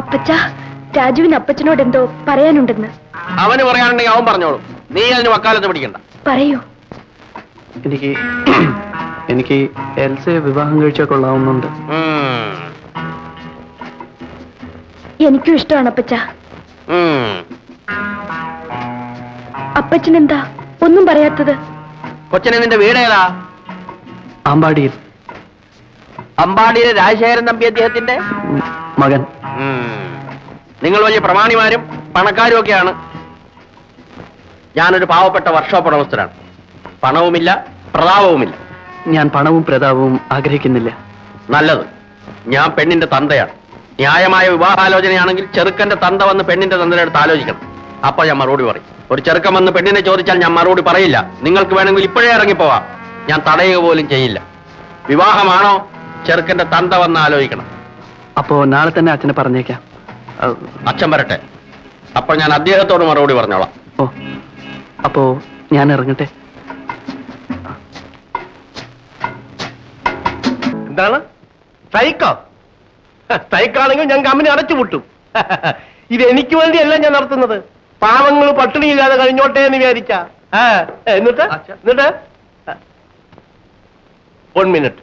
അപ്പച്ച രാജുവിന് അപ്പച്ചനോട് എന്തോ പറയാനുണ്ടെന്ന് അവന് പറയാനുണ്ടെങ്കിൽ അവൻ പറഞ്ഞോളും നീ അതിന് വക്കാലത്ത് പിടിക്കണ്ട പറയൂ എനിക്ക് എനിക്ക് എൽസയെ വിവാഹം കഴിച്ചാൽ കൊള്ളാവുന്നുണ്ട് ഉം. എനിക്കും ഇഷ്ടമാണ് അപ്പച്ച ഉം. അപ്പച്ചൻ എന്താ ഒന്നും പറയാത്തത് കൊച്ചനെ നിന്റെ വീട് ഏതാ ആമ്പാടിയിൽ അമ്പാടിയിലെ രാജശേഖരൻ തമ്പി അദ്ദേഹത്തിന്റെ ഉം, മകൻ ഉം. നിങ്ങൾ വലിയ പ്രമാണിമാരും പണക്കാരും ഒക്കെയാണ് ഞാനൊരു പാവപ്പെട്ട വർക്ക്ഷോപ്പ് ഉടമസ്ഥനാണ് പണവുമില്ല പ്രതാപവുമില്ല ഞാൻ പണവും പ്രതാപവും ആഗ്രഹിക്കുന്നില്ല നല്ലത് ഞാൻ പെണ്ണിന്റെ തന്തയാണ് ന്യായമായ വിവാഹാലോചനയാണെങ്കിൽ ചെറുക്കന്റെ തന്ത വന്ന് പെണ്ണിന്റെ തന്തയുടെ അടുത്ത് ആലോചിക്കണം അപ്പോൾ ഞാൻ മറുപടി പറയും ഒരു ചെറുക്കൻ വന്ന് പെണ്ണിനെ ചോദിച്ചാൽ ഞാൻ മറുപടി പറയില്ല നിങ്ങൾക്ക് വേണമെങ്കിൽ ഇപ്പോഴേ ഇറങ്ങിപ്പോവാം ഞാൻ തടയുക പോലും ചെയ്യില്ല വിവാഹമാണോ ചെറുക്കന്റെ തന്ത വന്ന് ആലോചിക്കണം അപ്പോ നാളെ തന്നെ അച്ഛനെ പറഞ്ഞേക്കാം അഹ്, അച്ഛൻ വരട്ടെ അപ്പോൾ ഞാൻ അദ്ദേഹത്തോട് മറുപടി പറഞ്ഞോളാം ഓ അപ്പോ ഞാൻ ഇറങ്ങട്ടെ എന്താണ് സ്ട്രൈക്കോ സ്ട്രൈക്കാണെങ്കിൽ ഞാൻ കമ്പനി അടച്ചുപൂട്ടും ഇത് എനിക്ക് വേണ്ടിയല്ല ഞാൻ നടത്തുന്നത് പാവങ്ങൾ പട്ടിണിയില്ലാതെ കഴിഞ്ഞോട്ടെ എന്ന് വിചാരിച്ച എന്നിട്ട് എന്നിട്ട് വൺ മിനിറ്റ്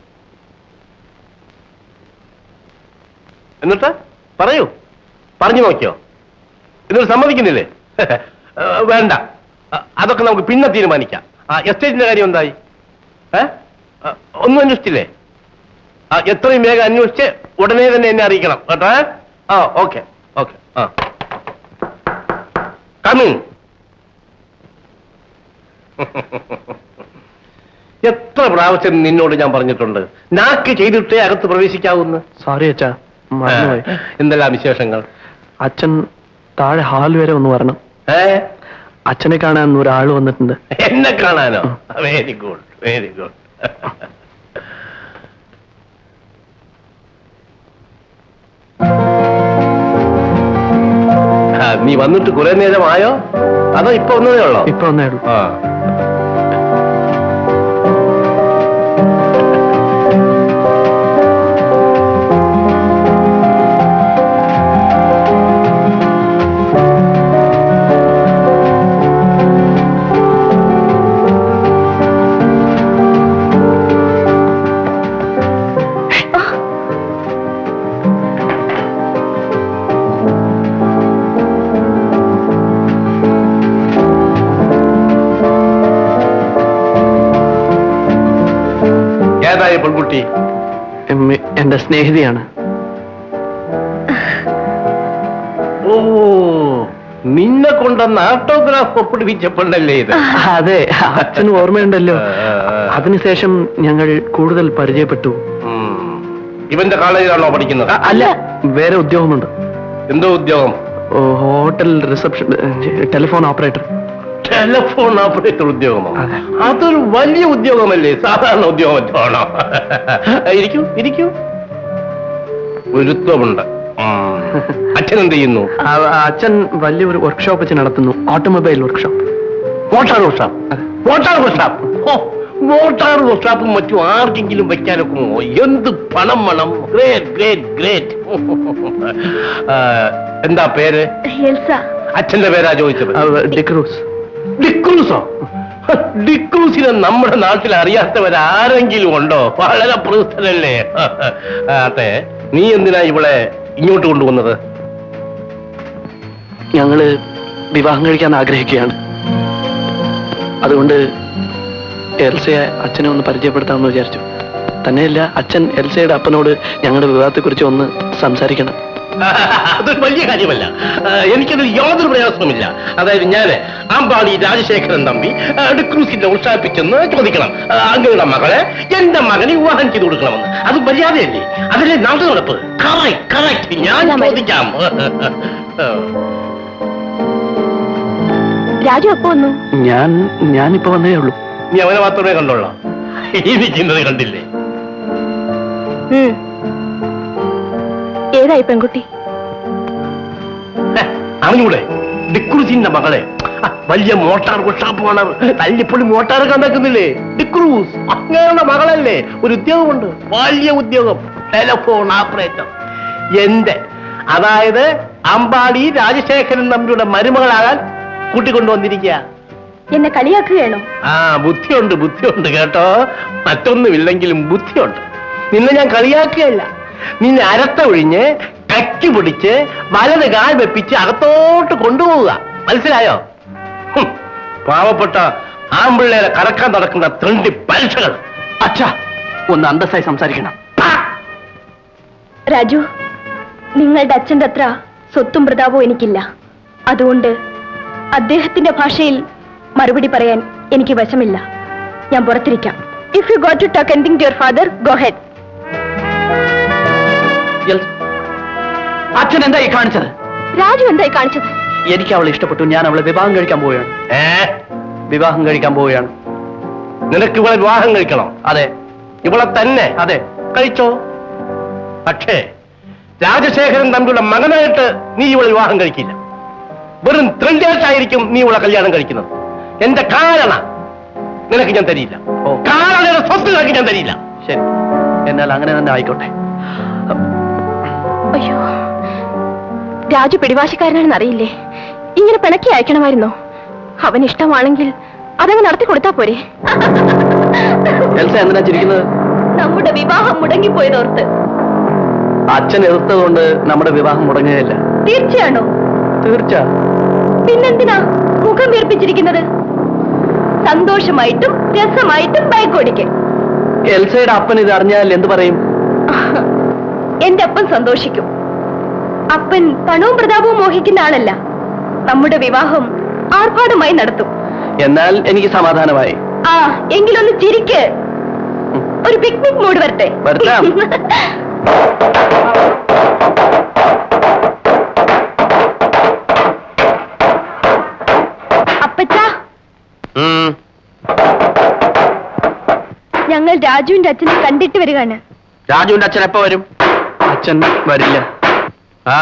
എന്നിട്ട് പറയൂ പറഞ്ഞു നോക്കിയോ എന്നിട്ട് സമ്മതിക്കുന്നില്ലേ ഏ, വേണ്ട അ- അതൊക്കെ നമുക്ക് പിന്നെ തീരുമാനിക്കാം ആ എസ്റ്റേറ്റിന്റെ കാര്യം എന്തായി ഏ ആ, ഒന്നും അന്വേഷിച്ചില്ലേ ആ എത്രയും വേഗം അന്വേഷിച്ച് ഉടനെ തന്നെ എന്നെ അറിയിക്കണം കേട്ടോ ഏ? ആ ഓക്കെ ഓക്കെ ആ കമ്മിങ് എത്ര പ്രാവശ്യം നിന്നോട് ഞാൻ പറഞ്ഞിട്ടുണ്ട് നാക്ക് ചെയ്തിട്ടേ അകത്ത് പ്രവേശിക്കാവുന്ന സോറി അച്ഛാ മറന്നുപോയി എന്തെല്ലാം വിശേഷങ്ങൾ അച്ഛൻ താഴെ ഹാൾ വരെ ഒന്ന് വരണം ഏ അച്ഛനെ കാണാൻ ഒരാൾ വന്നിട്ടുണ്ട് എന്നെ കാണാനോ വെരി ഗുഡ് വെരി ഗുഡ് നീ വന്നിട്ട് കുറെ നേരമായോ അതോ ഇപ്പൊ വന്നതേ ഉള്ളോ ഇപ്പൊ ഒന്നേ ഉള്ളൂ ആ ഏതായി പെൺകുട്ടി എം- എന്റെ സ്നേഹിതയാണ് ഓ നിന്നെ കൊണ്ടുവന്ന ആട്ടോഗ്രാഫ് ഒപ്പിടിപ്പിച്ച പെണ്ണല്ലേ ഇത് അതെ അച്ഛന് ഓർമ്മയുണ്ടല്ലോ അതിനുശേഷം ഞങ്ങൾ കൂടുതൽ പരിചയപ്പെട്ടു ഉം. ഇവന്റെ കോളേജിലാണോ പഠിക്കുന്നത് അ- അല്ല വേറെ ഉദ്യോഗമുണ്ട് എന്തോ ഉദ്യോഗം ഓ, hotel reception telephone operator telephone operator ഉദ്യോഗമോ അതെ. അതൊരു വലിയ ഉദ്യോഗമല്ലേ സാധാരണ ഉദ്യോഗമാണോ ഇരിക്കൂ ഇരിക്കൂ ഗുരുത്വമുണ്ട് ഉം. അച്ഛൻ എന്ത് ചെയ്യുന്നു ആ- അച്ഛൻ വലിയൊരു വർക്ക്ഷോപ്പ് വെച്ച് നടത്തുന്നു automobile workshop motor workshop motor workshop ഓ മോട്ടാർ വർക്ക്ഷോപ്പും മറ്റും ആർക്കെങ്കിലും വെക്കാനൊക്കെ എന്ത് പണം വേണം ഗ്രേറ്റ് ഗ്രേറ്റ് ഗ്രേറ്റ് എന്താ പേര് എൽസ അച്ഛന്റെ പേരാ ചോദിച്ചത് ഡിക്രൂസ് ഡിക്രൂസോ ഡിക്രൂസിനെ നമ്മുടെ നാട്ടിൽ അറിയാത്തവരാരെങ്കിലും ഉണ്ടോ വളരെ പ്രസിദ്ധനല്ലേ അതെ നീ എന്തിനാ ഇവളെ ഇങ്ങോട്ട് കൊണ്ടുവന്നത് ഞങ്ങള് വിവാഹം കഴിക്കാൻ ആഗ്രഹിക്കുകയാണ് അതുകൊണ്ട് എൽസയെ അച്ഛനെ ഒന്ന് പരിചയപ്പെടുത്താമെന്ന് വിചാരിച്ചു തന്നെയല്ല അച്ഛൻ എൽസയുടെ അപ്പനോട് ഞങ്ങളുടെ വിവാഹത്തെക്കുറിച്ച് ഒന്ന് സംസാരിക്കണം അതൊരു വലിയ കാര്യമല്ല ആ, എനിക്കതിൽ യാതൊരു പ്രയാസവുമില്ല അതായത് ഞാൻ അമ്പാടി രാജശേഖരൻ തമ്പി ആ, ഡിക്രൂസിന്റെ ഉത്സാഹിപ്പിച്ചെന്ന് ചോദിക്കണം ആ, അങ്ങയുടെ മകളെ എന്റെ മകനെ വിവാഹം ചെയ്തു കൊടുക്കണമെന്ന് അത് മര്യാദയല്ലേ അതിലെ നാട്ടു നടപ്പ് കറക്റ്റ് കറക്റ്റ് ഞാൻ ചോദിക്കാം രാജു അപ്പൊ വന്നു ഞാൻ ഞാനിപ്പോ വന്നേ ഉള്ളൂ നീ അവനെ മാത്രമേ കണ്ടോളാം ഇനി ചിന്തത് കണ്ടില്ലേ ഉം. ഏതായി പെൺകുട്ടി ഹെ, അറിഞ്ഞൂടെ ഡിക്രൂസിന്റെ മകളെ ആ, വലിയ മോട്ടാർ വർക്ക്ഷോപ്പാണ് തല്ലിപ്പൊളി മോട്ടാർ കണ്ടാക്കുന്നില്ലേ ഡിക്രൂസ് അങ്ങനെയുള്ള മകളല്ലേ ഒരു ഉദ്യോഗമുണ്ട് വലിയ ഉദ്യോഗം ടെലിഫോൺ ഓപ്പറേറ്റർ എന്റെ അതായത് അമ്പാടി രാജശേഖരൻ തമ്മിലുള്ള മരുമകളാകാൻ കൂട്ടിക്കൊണ്ടുവന്നിരിക്കുക എന്നെ കളിയാക്കുകയാണോ ആ ബുദ്ധിയുണ്ട് ബുദ്ധിയുണ്ട് കേട്ടോ മറ്റൊന്നുമില്ലെങ്കിലും ബുദ്ധിയുണ്ട് നിന്നെ ഞാൻ കളിയാക്കുകയല്ല നിന്നെ അരത്ത ഒഴിഞ്ഞ് കക്കി പിടിച്ച് വലത് കാൽ വെപ്പിച്ച് അകത്തോട്ട് കൊണ്ടുപോവുക മനസ്സിലായോ ഹും, പാവപ്പെട്ട ആമ്പിള്ളേരെ കറക്കാൻ നടക്കുന്ന ത്രിണ്ടി പരീക്ഷകൾ അച്ഛാ ഒന്ന് അന്തസ്സായി സംസാരിക്കണം രാജു നിങ്ങളുടെ അച്ഛന്റെ അത്ര സ്വത്തും പ്രതാപവും എനിക്കില്ല അതുകൊണ്ട് അദ്ദേഹത്തിന്റെ ഭാഷയിൽ മറുപടി പറയാൻ എനിക്ക് വശമില്ല ഞാൻ പുറത്തിരിക്കാം if you got to talk എനിങ് to your father go head എൽ- അച്ഛൻ എന്താ ഈ കാണിച്ചത് രാജു എന്തായി കാണിച്ചത് എനിക്ക് അവളെ ഇഷ്ടപ്പെട്ടു ഞാൻ അവളെ വിവാഹം കഴിക്കാൻ പോവുകയാണ് ഏ വിവാഹം കഴിക്കാൻ പോവുകയാണ് നിനക്ക് ഇവളെ വിവാഹം കഴിക്കണം അതെ ഇവളെ തന്നെ അതെ കഴിച്ചോ പക്ഷേ രാജശേഖരൻ തമ്മിലുള്ള മകനായിട്ട് നീ ഇവളെ വിവാഹം കഴിക്കില്ല വെറും ത്രില്ലേറ്റായിരിക്കും നീ ഇവളെ കല്യാണം കഴിക്കുന്നത് എന്റെ കാരണ നിനക്ക് ഞാൻ തരില്ല ഓ. കാരണയുടെ സ്വത്ത് നിനക്ക് ഞാൻ തരില്ല ശരി എന്നാൽ അങ്ങനെ തന്നെ ആയിക്കോട്ടെ അയ്യോ രാജു പിടിവാശിക്കാരനാണെന്ന് അറിയില്ലേ ഇങ്ങനെ പിണക്കി അയക്കണമായിരുന്നോ അവൻ ഇഷ്ടമാണെങ്കിൽ അതങ്ങ് നടത്തി കൊടുത്താ പോരെ എൽസ എന്തിനാ ചിരിക്കുന്നത് നമ്മുടെ വിവാഹം മുടങ്ങിപ്പോയതോർത്ത് അച്ഛൻ എതിർത്തതുകൊണ്ട് നമ്മുടെ വിവാഹം മുടങ്ങുകയില്ല തീർച്ചയാണോ തീർച്ച പിന്നെന്തിനാ മുഖം വീർപ്പിച്ചിരിക്കുന്നത് സന്തോഷമായിട്ടും രസമായിട്ടും ബൈക്കോടിക്ക് എൽസയുടെ അപ്പൻ ഇത് അറിഞ്ഞാൽ എന്ത് പറയും എന്റെ അപ്പൻ സന്തോഷിക്കും അപ്പൻ പണവും പ്രതാപവും മോഹിക്കുന്ന ആളല്ല നമ്മുടെ വിവാഹം ആർഭാടമായി നടത്തും എന്നാൽ എനിക്ക് സമാധാനമായി ആ എങ്കിലൊന്ന് ചിരിക്ക് ഒരു പിക്നിക് മൂഡ് വരട്ടെ വരുത്താം. അപ്പച്ചാ ഉം. ഞങ്ങൾ രാജുവിന്റെ അച്ഛനെ കണ്ടിട്ട് വരികയാണ് രാജുവിന്റെ അച്ഛൻ എപ്പോ വരും അച്ഛൻ വരില്ല ആ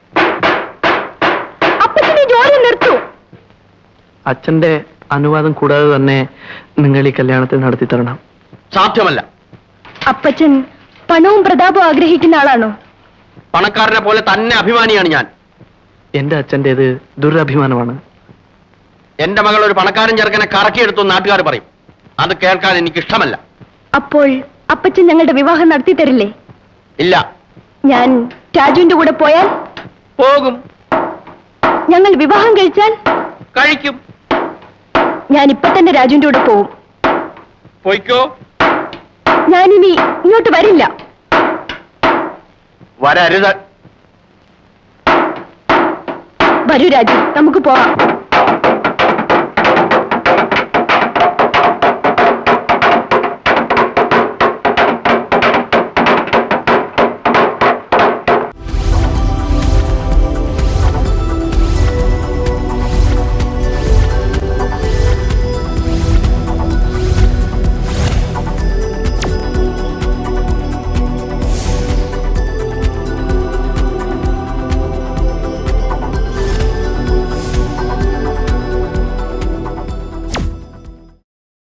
അപ്പച്ചനെ ജോലി നിർത്തൂ അച്ഛന്റെ അനുവാദം കൂടാതെ തന്നെ നിങ്ങൾ ഈ കല്യാണത്തിൽ നടത്തി തരണം സാധ്യമല്ല അപ്പച്ചൻ പണവും പ്രതാപവും ആഗ്രഹിക്കുന്ന ആളാണോ പണക്കാരനെ പോലെ തന്നെ അഭിമാനിയാണ് ഞാൻ എന്റെ അച്ഛൻ്റെത് ദുരഭിമാനമാണ് എന്റെ മകൾ ഒരു പണക്കാരൻ ചെറുക്കനെ കറക്കിയെടുത്തു നാട്ടുകാർ പറയും അത് കേൾക്കാൻ എനിക്ക് ഇഷ്ടമല്ല അപ്പോൾ അപ്പച്ചൻ ഞങ്ങളുടെ വിവാഹം നടത്തി തരില്ലേ ഇല്ല ഞാൻ രാജുവിന്റെ കൂടെ പോയാൽ പോകും ഞങ്ങൾ വിവാഹം കഴിച്ചാൽ കഴിക്കും ഞാൻ ഇപ്പൊ തന്നെ രാജുവിന്റെ കൂടെ പോവും പൊയ്ക്കോ ഞാനിനി ഇങ്ങോട്ട് വരില്ല വരരുത് വരൂ രാജു നമുക്ക് പോവാം